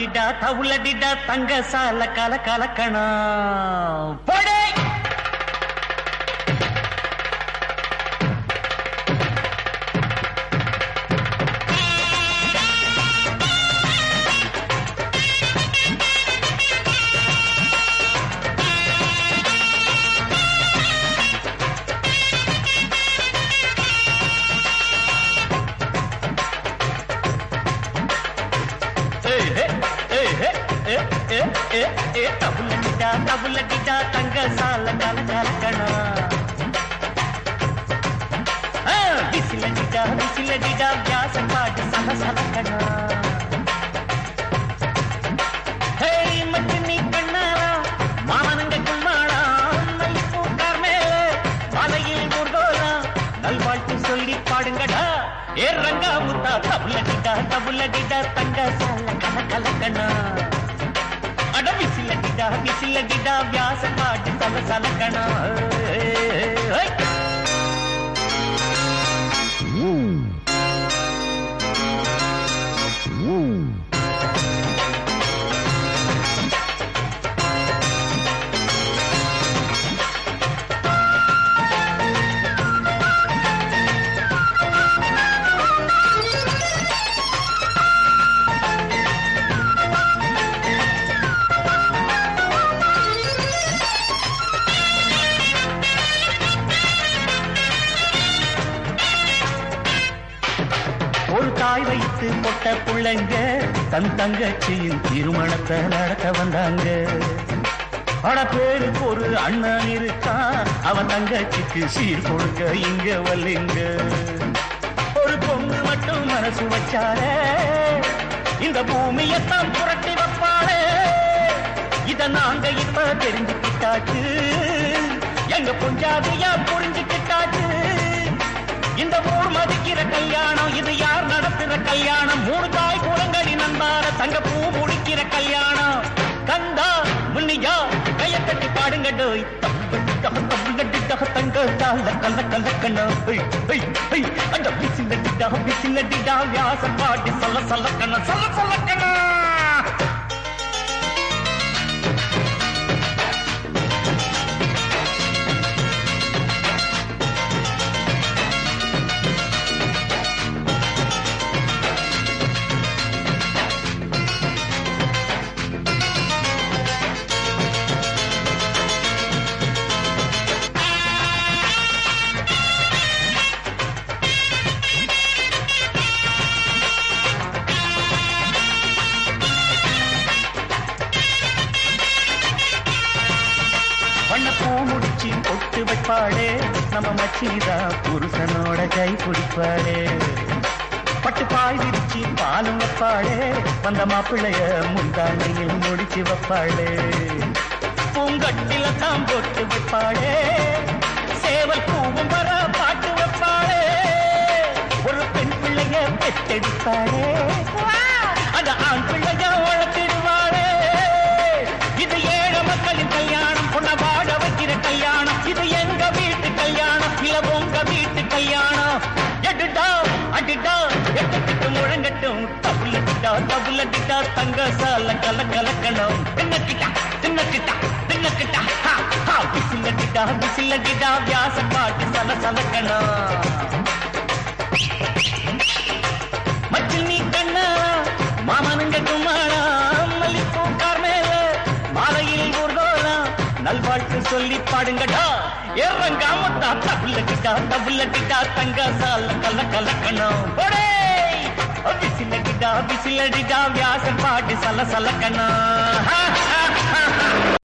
தவுலடிடா தவுலடிடா தங்க சால கல கலக்கணா போடே ஏய், ஏய், ஏய், ஏய், ஏய், ஏய், ஏய், ஏய், தவுலடிடா தவுலடிடா தங்க சால கல கலக்கணா ஆ, விசிலடிடா விசிலடிடா வியாச பாட்டு சல சலக்கணா ஹேய் மச்சி நீ கண்ணாரா மாமனங்க கும்மாடா மல்லிப்பூ கார்மேல மலையில் ஊர்கோலா நல்வாழ்த்து சொல்லி பாடுங்கடா ஏ ரங்கா முத்தா தபுலடிடா தபுலடிடா தங்க சால கல கலக்கணா அட விசிலடிடா விசிலடிடா வியாச பாட்டு சல சலக்கணா ஏய், ஏய், ஏய். ஒரு தாய் வைத்து பொட்ட புள்ளைங்க தன் தங்கச்சியின் திருமணத்தை நடத்த வந்தாங்க ஆனா பேருக்கு ஒரு அண்ணன் இருக்கான் அவன் தங்கச்சிக்கு சீர் கொடுக்க இங்க வல்லிங்க ஒரு பொண்ணு மட்டும் மனசு வச்சாரே இந்த பூமியத்தான் புரட்டி வைப்பாளே இத நாங்க இப்ப தெரிஞ்சுக்கிட்டாச்சு எங்க பொஞ்சாதியா புரிஞ்சுக்கிட்டாச்சு இந்த ஊர் மதிக்கிற கல்யாணம் இது யார் நடத்துற கல்யாணம் மூணு தாய் குளங்களின் அன்பார தங்க பூ முடிக்கிற கல்யாணம் கந்தா முன்னியா கைய தட்டி பாடுங்க டோய் தங்க தால கல்ல கல்ல கண்ணா அந்த பிசிலடிடா பிசிலடிடா வியாச பாட்டி சொல்ல சொல்ல கண்ணா சொல்ல சொல்ல கண்ணா வண்ண பூ முடிச்சு பொட்டு வைப்பாளே நம்ம மச்சிதா புருஷனோட கை பிடிப்பாளே பட்டு பாய் விரிச்சு பாலும் வைப்பாளே வந்த மாப்பிள்ளைய முந்தாண்டியில் முடிச்சு வைப்பாளே பூங்கட்டில தான் பொட்டு வைப்பாளே சேவல் பூவும் வர பாட்டு வைப்பாளே ஒரு பெண் பிள்ளைய பெத்தெடுப்பாளே அந்த ஆண் பிள்ளைய வளர்த்திடுவாளே இது ஏழை மக்களின் கல்யாணம் பொண்ண வாழ வைக்கிற கல்யாணம் இது எங்க வீட்டு கல்யாணம் இல்ல உங்க வீட்டு கல்யாணம் எடுடா அடிடா எட்டுக்கிட்டு முழங்கட்டும் தபுலடிடா தபுலடிடா தங்க சால கல கலக்கணும் தின்னக்கிட்டா தின்னக்கிட்டா தின்னக்கிட்டா ஹா ஹா விசிலடிடா விசிலடிடா வியாச பாட்டு சல சலக்கணும் மச்சில் நீ கண்ணா மாமனுங்க குமாரா மல்லிப்பூ கார்மேல மாலையில் ஊர்கோலா நல்வாழ்த்து சொல்லி பாடுங்கடா ஏறங்காமத்தா தபுலடிட்டா தபுலடிட்டா தங்க சால கல கலக்கணும் போடே விசிலடிடா விசிலடிடா வியாச பாட்டு சல சலக்கணும்